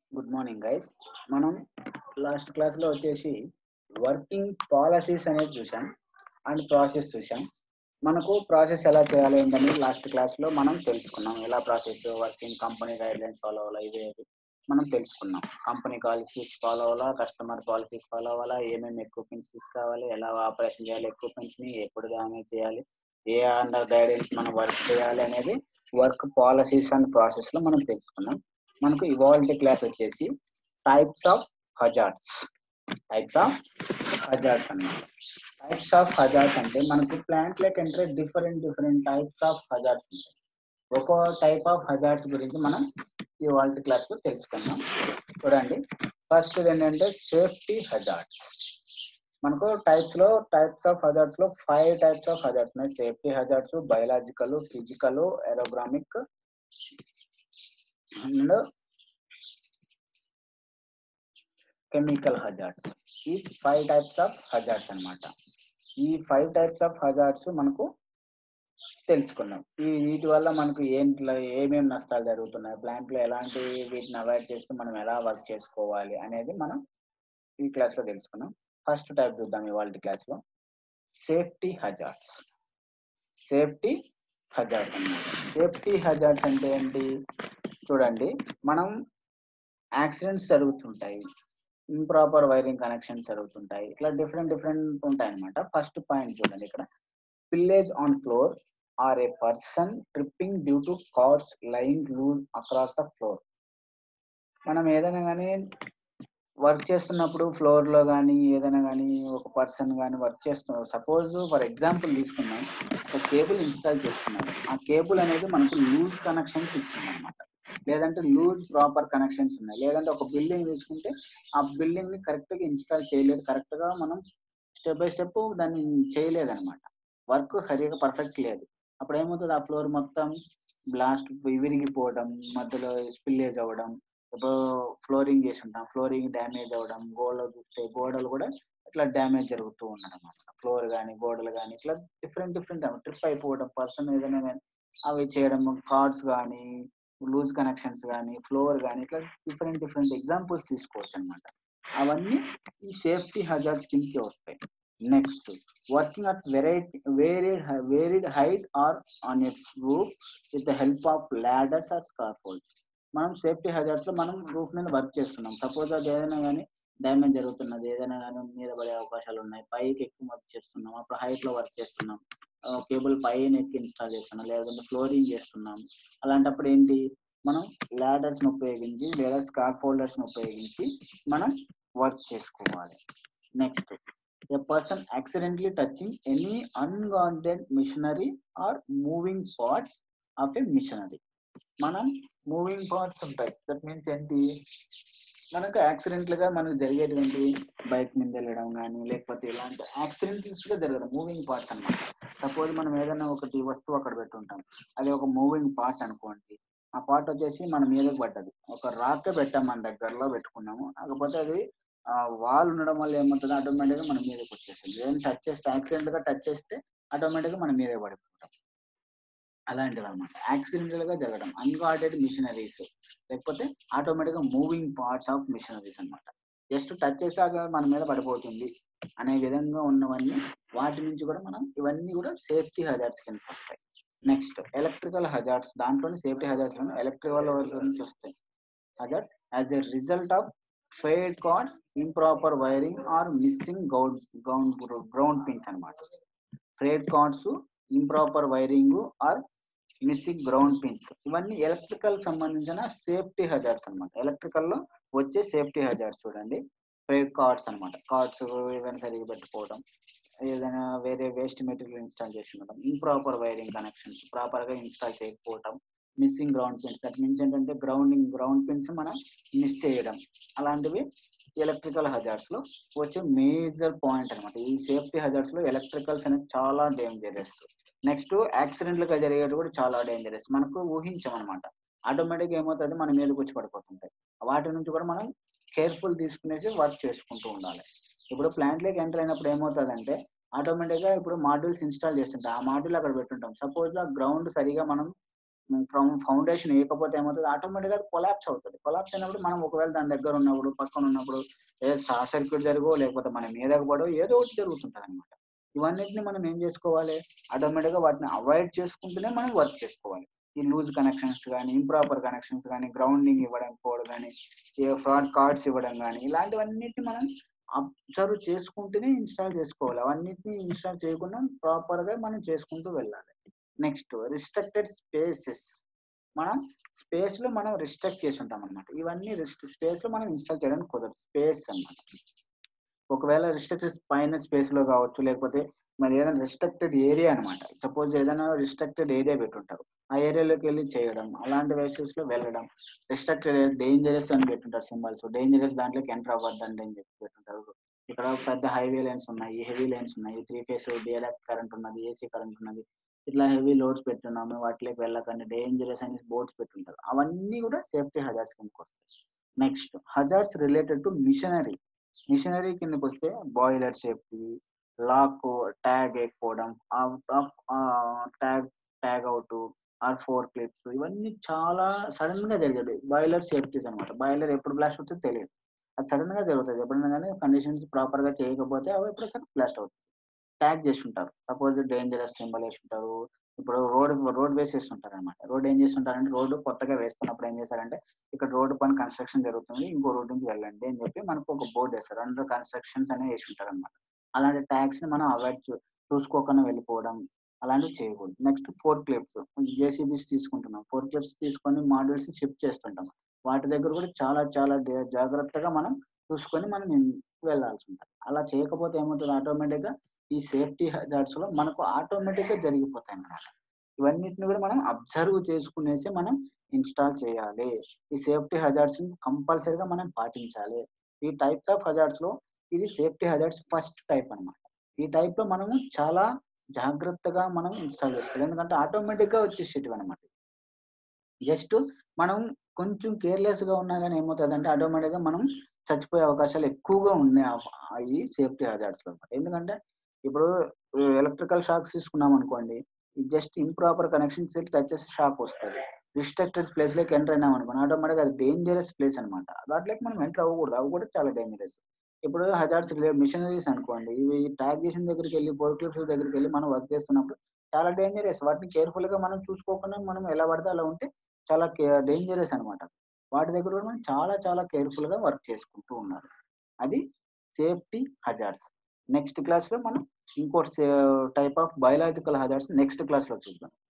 good morning guys మనం last class లో వచ్చేసి వర్కింగ్ పాలసీస్ అనేది చూసాం అండ్ ప్రాసెస్ చూసాం మనకు ప్రాసెస్ ఎలా చేయాలి ఏంటని లాస్ట్ క్లాస్ లో మనం తెలుసుకున్నాం ఎలా process working company guidelines follow అవ్వాలా ఇవి ఇవి మనం తెలుసుకున్నాం కంపెనీ పాలసీస్ ఫాలో అవ్వాలా కస్టమర్ పాలసీస్ ఫాలో అవ్వాలా ఏమేమి ఎక్విప్మెంట్స్ తీసుకోవాలి ఎలా ఆపరేషన్ చేయాలి ఎక్విప్మెంట్స్ ని ఎప్పుడు డామేజ్ చేయాలి ఏ అండర్ గైడెన్స్ మనం వర్క్ చేయాలి అనేది వర్క్ పాలసీస్ అండ్ ప్రాసెస్ లో మనం తెలుసుకున్నాం మనకు ఇవాల్వ్ క్లాస్ వచ్చేసి types of hazards types of hazards అన్నమాట టైప్స్ ఆఫ్ హజార్డ్స్ అంటే మనకు ప్లాంట్ లెక్ అంటే different different types of hazards ఉంటాయి ఒక్కో టైప్ ఆఫ్ హజార్డ్స్ గురించి మనం ఇవాళ క్లాస్ లో తెలుసుకుందాం చూడండి ఫస్ట్ ఏంటంటే సేఫ్టీ హజార్డ్స్ మనకు టైప్స్ లో టైప్స్ ఆఫ్ హజార్డ్స్ లో ఫైవ్ టైప్స్ ఆఫ్ హజార్డ్స్ ఉన్నాయి safety hazards biological physical ergonomic and chemical hazards ఈ ఫైవ్ టైప్స్ ఆఫ్ హజార్డ్స్ అన్నమాట ఈ ఫైవ్ టైప్స్ ఆఫ్ హజార్డ్స్ మనకు తెలుసుకున్నాం ఈ వీటి వల్ల మనకు ఏంట్లో ఏమేమి నష్టాలు జరుగుతున్నాయి ప్లాంట్ లో ఎలాంటి వీటిని అవాయిడ్ చేస్తూ మనం ఎలా వర్క్ చేసుకోవాలి అనేది మనం ఈ క్లాస్ లో తెలుసుకున్నాం ఫస్ట్ టైప్ చూద్దాం ఇవాళ క్లాస్ లో సేఫ్టీ హజార్డ్స్ సేఫ్టీ హజార్డ్స్ అన్నమాట సేఫ్టీ హజార్డ్స్ అంటే ఏంటి చూడండి మనం యాక్సిడెంట్స్ జరుగుతుంటాయి ఇంప్రాపర్ వైరింగ్ కనెక్షన్స్ జరుగుతుంటాయి ఇట్లా డిఫరెంట్ డిఫరెంట్ ఉంటాయి అనమాట ఫస్ట్ పాయింట్ చూడండి ఇక్కడ spillage on floor or a person tripping due to cords lying loose across the floor మనం ఏదైనా కానీ వర్క్ చేస్తున్నప్పుడు ఫ్లోర్ లో కానీ ఏదైనా కానీ ఒక పర్సన్ కానీ వర్క్ చేస్తున్నారు సపోజ్ ఫర్ ఎగ్జాంపుల్ తీసుకున్నాం ఒక కేబుల్ ఇన్స్టాల్ చేస్తున్నాం ఆ కేబుల్ అనేది మనకు లూజ్ కనెక్షన్స్ ఇచ్చింది అనమాట లేదంటే లూజ్ ప్రాపర్ కనెక్షన్స్ ఉన్నాయి లేదంటే ఒక బిల్డింగ్ తీసుకుంటే ఆ బిల్డింగ్ ని కరెక్ట్ గా ఇన్స్టాల్ చేయలేదు కరెక్ట్ గా మనం స్టెప్ బై స్టెప్ దాన్ని చేయలేదు అనమాట వర్క్ సరిగా పర్ఫెక్ట్ లేదు అప్పుడు ఏమవుతుంది ఆ ఫ్లోర్ మొత్తం బ్లాస్ట్ విరిగిపోవడం మధ్యలో స్పిల్లేజ్ అవ్వడం ఇప్పుడు ఫ్లోరింగ్ చేసి ఉంటాం ఫ్లోరింగ్ డ్యామేజ్ అవ్వడం గోడలు చూస్తే గోడలు కూడా ఇట్లా డ్యామేజ్ జరుగుతూ ఉండడం అనమాట ఫ్లోర్ కానీ గోడలు కానీ ఇట్లా డిఫరెంట్ డిఫరెంట్ ట్రిప్ అయిపోవడం పర్సన్ ఏదైనా కానీ అవి చేయడం కార్డ్స్ కానీ లూజ్ కనెక్షన్స్ కానీ ఫ్లోర్ కానీ ఇట్లా డిఫరెంట్ డిఫరెంట్ ఎగ్జాంపుల్స్ తీసుకోవచ్చు అనమాట అవన్నీ ఈ సేఫ్టీ హజార్డ్స్ కిందకి వస్తాయి next working at variety varied varied height or on a roof with the help of ladders or scaffolds మనం సేఫ్టీ హజార్డ్స్ లో మనం రూఫ్ మీద వర్క్ చేస్తున్నాం సపోజ్ అది ఏదైనా కానీ డ్యామేజ్ జరుగుతున్నది ఏదైనా కానీ మీద పడే అవకాశాలు ఉన్నాయి పైకి ఎక్కువ వర్క్ చేస్తున్నాం అప్పుడు హైట్ లో వర్క్ చేస్తున్నాం కేబుల్ పైన ఎక్కి ఇన్స్టాల్ చేస్తున్నాం లేదంటే ఫ్లోరింగ్ చేస్తున్నాం అలాంటప్పుడు ఏంటి మనం ల్యాడర్స్ ని ఉపయోగించి లేదా స్కార్ఫ్ ఫోల్డర్స్ ని ఉపయోగించి మనం వర్క్ చేసుకోవాలి next a person accidentally touching any unwanted machinery or moving parts of a machinery మనం మూవింగ్ పార్ట్స్ ఉంటాయి దట్ మీన్స్ ఏంటి మనకు యాక్సిడెంట్ గా మనకు జరిగేటువంటి బైక్ మీద వెళ్ళడం కానీ లేకపోతే ఇలాంటి యాక్సిడెంట్స్ గా జరగదు మూవింగ్ పార్ట్స్ అన్నమాట సపోజ్ మనం ఏదైనా ఒకటి వస్తువు అక్కడ పెట్టుంటాం అది ఒక మూవింగ్ పార్ట్ అనుకోండి ఆ పార్ట్ వచ్చేసి మన మీదకి పడ్డది ఒక రాకే పెట్టాం మన దగ్గరలో పెట్టుకున్నాము కాకపోతే అది వాల్ ఉండడం వల్ల ఏమవుతుంది ఆటోమేటిక్ గా మన మీదకి వచ్చేస్తుంది ఏదైనా టచ్ చేస్తే యాక్సిడెంట్ గా టచ్ చేస్తే ఆటోమేటిక్ గా మన మీదే పడిపోతాం అలాంటివి అనమాట యాక్సిడెంటల్ గా జరగడం అన్వాంటెడ్ మిషనరీస్ లేకపోతే ఆటోమేటిక్ గా మూవింగ్ పార్ట్స్ ఆఫ్ మిషనరీస్ అనమాట జస్ట్ టచ్ చేసాక మన మీద పడిపోతుంది అనే విధంగా ఉన్నవన్నీ వాటి నుంచి కూడా మనం ఇవన్నీ కూడా సేఫ్టీ హజార్డ్స్ కింద వస్తాయి నెక్స్ట్ ఎలక్ట్రికల్ హజార్డ్స్ దాంట్లోనే సేఫ్టీ హజార్డ్స్ ఎలక్ట్రికల్ నుంచి వస్తాయి hazards as a result of frayed cords improper wiring or missing ground ground ground pins అనమాట frayed cords improper wiring or missing ground pins ఇవన్నీ electrical సంబంధించిన safety hazards అనమాట electrical లో వచ్చే safety hazards చూడండి frayed cords అనమాట cords ఏదైనా సరిగ్గా పెట్టుకోవడం ఏదైనా వేరే వేస్ట్ మెటీరియల్ ఇన్స్టాల్ చేసి ఉండడం ఇంప్రాపర్ వైరింగ్ కనెక్షన్స్ ప్రాపర్ గా ఇన్స్టాల్ చేయకపోవడం missing ground pins that means ఏంటంటే గ్రౌండింగ్ గ్రౌండ్ పిన్స్ మనం మిస్ చేయడం అలాంటివి ఎలక్ట్రికల్ హజార్డ్స్ లో వచ్చే మేజర్ పాయింట్ అనమాట ఈ సేఫ్టీ హజార్డ్స్ లో ఎలక్ట్రికల్స్ అనేది చాలా డేంజరస్ నెక్స్ట్ యాక్సిడెంట్ గా జరిగేది కూడా చాలా డేంజరస్ మనకు ఊహించమన్నమాట ఆటోమేటిక్ ఏమవుతుంది మన మీదకి వచ్చి పడిపోతుంటాయి వాటి నుంచి కూడా మనం కేర్ఫుల్ తీసుకునేసి వర్క్ చేసుకుంటూ ఉండాలి ఇప్పుడు ప్లాంట్ లోకి ఎంటర్ అయినప్పుడు ఏమవుతుంది అంటే ఆటోమేటిక్ గా ఇప్పుడు మాడ్యూల్స్ ఇన్స్టాల్ చేస్తుంటాం ఆ మాడ్యూల్ అక్కడ పెట్టుంటాం సపోజ్ ఆ గ్రౌండ్ సరిగా మనం ఫ్రమ్ ఫౌండేషన్ వేయకపోతే ఏమవుతుంది ఆటోమేటిక్ గా కొలాప్స్ అవుతుంది కొలాప్స్ అయినప్పుడు మనం ఒకవేళ దాని దగ్గర ఉన్నప్పుడు పక్కన ఉన్నప్పుడు ఏ షార్ట్ సర్క్యూట్ జరుగో లేకపోతే మన మీదకి పడో ఏదో ఒకటి జరుగుతుంటది అనమాట ఇవన్నిటిని మనం ఏం చేసుకోవాలి ఆటోమేటిక్ గా వాటిని అవాయిడ్ చేసుకుంటూనే మనం వర్క్ చేసుకోవాలి ఈ లూజ్ కనెక్షన్స్ కానీ ఇంప్రాపర్ కనెక్షన్స్ కానీ గ్రౌండింగ్ ఇవ్వడం పోవడం కానీ ఫ్రాడ్ కార్డ్స్ ఇవ్వడం కానీ ఇలాంటివన్నిటిని మనం అబ్జర్వ్ చేసుకుంటూనే ఇన్స్టాల్ చేసుకోవాలి అవన్నిటిని ఇన్స్టాల్ చేయకుండా ప్రాపర్ గా మనం చేసుకుంటూ వెళ్ళాలి నెక్స్ట్ రిస్ట్రిక్టెడ్ స్పేసెస్ మనం స్పేస్ లో మనం రిస్ట్రిక్ట్ చేసి ఉంటాం అనమాట ఇవన్నీ స్పేస్ లో మనం ఇన్స్టాల్ చేయడానికి కుదరదు స్పేస్ అన్నమాట ఒకవేళ రిస్ట్రిక్టెడ్ పైన స్పేస్ లో కావచ్చు లేకపోతే మరి ఏదైనా రిస్ట్రిక్టెడ్ ఏరియా అనమాట సపోజ్ ఏదైనా రిస్ట్రిక్టెడ్ ఏరియా పెట్టుంటారు ఆ ఏరియాలోకి వెళ్ళి చేయడం అలాంటి వేసెస్ లో వెళ్ళడం రిస్ట్రిక్టెడ్ డేంజరస్ అని పెట్టుంటారు సింబల్స్ డేంజరస్ దాంట్లోకి ఎంటర్ అవ్వద్దండి అని చెప్పి పెట్టుంటారు ఇక్కడ పెద్ద హైవే లైన్స్ ఉన్నాయి హెవీ లైన్స్ ఉన్నాయి త్రీ ఫేస్ డిఎల్ఎఫ్ కరెంట్ ఉన్నది ఏసీ కరెంట్ ఉన్నది ఇట్లా హెవీ లోడ్స్ పెట్టున్నాము వాటిలోకి వెళ్ళకండి డేంజరస్ అని బోర్డ్స్ పెట్టుంటారు అవన్నీ కూడా సేఫ్టీ హజార్స్ కిందకి వస్తాయి next hazards related to machinery machinery కిందకి వస్తే బాయిలర్ సేఫ్టీ లాక్ ట్యాగ్ వేయకపోవడం out of tag tag out or forklifts ఇవన్నీ చాలా సడన్ గా జరిగేవి బాయిలర్ సేఫ్టీస్ అనమాట బాయిలర్ ఎప్పుడు బ్లాస్ట్ అవుతుందో తెలియదు అది సడన్ గా జరుగుతుంది ఎప్పుడైనా కానీ కండిషన్స్ ప్రాపర్ గా చేయకపోతే అవి ఎప్పుడైనా బ్లాస్ట్ అవుతుంది ట్యాగ్ చేసి ఉంటారు సపోజ్ డేంజరస్ సింబల్ వేసి ఉంటారు ఇప్పుడు రోడ్ రోడ్ వేసి వేస్తుంటారు అనమాట రోడ్ ఏం చేస్తుంటారంటే రోడ్డు కొత్తగా వేస్తున్నప్పుడు ఏం చేస్తారంటే ఇక్కడ రోడ్డు పని కన్స్ట్రక్షన్ జరుగుతుంది ఇంకో రోడ్డు నుంచి వెళ్ళండి అని చెప్పి మనకు ఒక బోర్డు వేస్తారు అండర్ కన్స్ట్రక్షన్స్ అనేవి వేసి ఉంటారు అనమాట అలాంటి ట్యాగ్స్ ని మనం అవాయిడ్ చూసుకోకుండా వెళ్ళిపోవడం అలాంటివి చేయకూడదు నెక్స్ట్ ఫోర్ క్లిప్స్ జేసీబీస్ తీసుకుంటున్నాం ఫోర్ క్లిప్స్ తీసుకొని మాడ్యూల్స్ షిఫ్ట్ చేస్తుంటాం వాటి దగ్గర కూడా చాలా చాలా జాగ్రత్తగా మనం చూసుకొని మనం వెళ్ళాల్సి ఉంటుంది అలా చేయకపోతే ఏమవుతుంది ఆటోమేటిక్ గా ఈ సేఫ్టీ హజార్డ్స్ లో మనకు ఆటోమేటిక్ గా జరిగిపోతాయి అన్నమాట ఇవన్నిటిని కూడా మనం అబ్జర్వ్ చేసుకునేసి మనం ఇన్స్టాల్ చేయాలి ఈ సేఫ్టీ హజార్డ్స్ కంపల్సరీగా మనం పాటించాలి ఈ టైప్స్ ఆఫ్ హజార్డ్స్ లో ఇది సేఫ్టీ హజార్డ్స్ ఫస్ట్ టైప్ అనమాట ఈ టైప్ లో మనము చాలా జాగ్రత్తగా మనం ఇన్స్టాల్ చేసుకోవాలి ఎందుకంటే ఆటోమేటిక్ గా వచ్చేసేటివి అనమాట జస్ట్ మనం కొంచెం కేర్లెస్ గా ఉన్నా కానీ ఏమవుతుంది అంటే ఆటోమేటిక్ గా మనం చచ్చిపోయే అవకాశాలు ఎక్కువగా ఉన్నాయి ఈ సేఫ్టీ హజార్డ్స్ లో ఎందుకంటే ఇప్పుడు ఎలక్ట్రికల్ షాక్స్ తీసుకున్నాం అనుకోండి జస్ట్ ఇంప్రాపర్ కనెక్షన్స్ టచ్ చేస్తే షాక్ వస్తుంది రిస్ట్రిక్టెడ్ ప్లేస్ లోకి ఎంటర్ అయినాం అనుకోండి ఆటోమేటిక్ అది డేంజరస్ ప్లేస్ అనమాట దాంట్లోకి మనం ఎంటర్ అవ్వకూడదు అవి కూడా చాలా డేంజరస్ ఇప్పుడు హజార్డ్స్ మిషనరీస్ అనుకోండి ఇవి ట్యాగ్ చేసిన దగ్గరికి వెళ్ళి పోర్క్లిప్స్ దగ్గరికి వెళ్ళి మనం వర్క్ చేస్తున్నప్పుడు చాలా డేంజరస్ వాటిని కేర్ఫుల్ గా మనం చూసుకోకుండా మనం ఎలా పడితే అలా ఉంటే చాలా డేంజరస్ అనమాట వాటి దగ్గర కూడా మనం చాలా చాలా కేర్ఫుల్ గా వర్క్ చేసుకుంటూ ఉన్నారు అది సేఫ్టీ హజార్డ్స్ నెక్స్ట్ క్లాస్ లో మనం ఇంకోటి type of biological hazards next class లో చూద్దాం